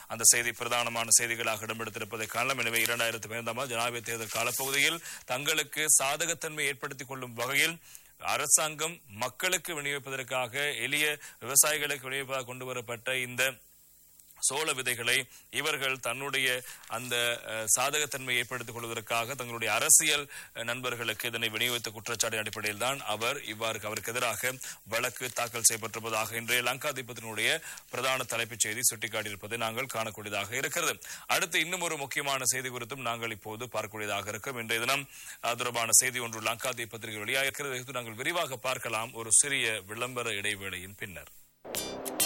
அந்த செய்தி பிரதானமான செய்திகளாக இடம்பெடுத்திருப்பதை காணலாம் எனவே இரண்டாயிரத்தி பதினைந்தாம் ஆண்டு ஜனாதிபதி தேர்தல் காலப்பகுதியில் தங்களுக்கு சாதகத்தன்மை ஏற்படுத்திக் கொள்ளும் வகையில் அரசாங்கம் மக்களுக்கு விநியோகிப்பதற்காக எளிய விவசாயிகளுக்கு விநியோகிப்பதாக கொண்டு வரப்பட்ட இந்த சோள விதைகளை இவர்கள் தன்னுடைய அந்த அஹ், சாதகத்தன்மை ஏற்படுத்திக் கொள்வதற்காக தங்களுடைய அரசியல் அஹ், நண்பர்களுக்கு இதனை விநியோகித்த குற்றச்சாட்டின் அடிப்படையில் தான் அவர் இவ்வாறு அவருக்கு எதிராக வழக்கு தாக்கல் செய்யப்பட்டிருப்பதாக இன்றைய லங்கா தீபத்தினுடைய பிரதான தலைப்புச் செய்தி சுட்டிக்காட்டியிருப்பதை நாங்கள் காணக்கூடியதாக இருக்கிறது அடுத்து இன்னும் ஒரு முக்கியமான செய்தி குறித்தும் நாங்கள் இப்போது பார்க்கக்கூடியதாக இருக்கும் இன்றைய தினம் அது தொடர்பான செய்தி ஒன்று லங்கா தீபத்திற்கு வெளியாகிறது இது நாங்கள் விரிவாக பார்க்கலாம் ஒரு சிறிய விளம்பர இடைவேளையின் பின்னர்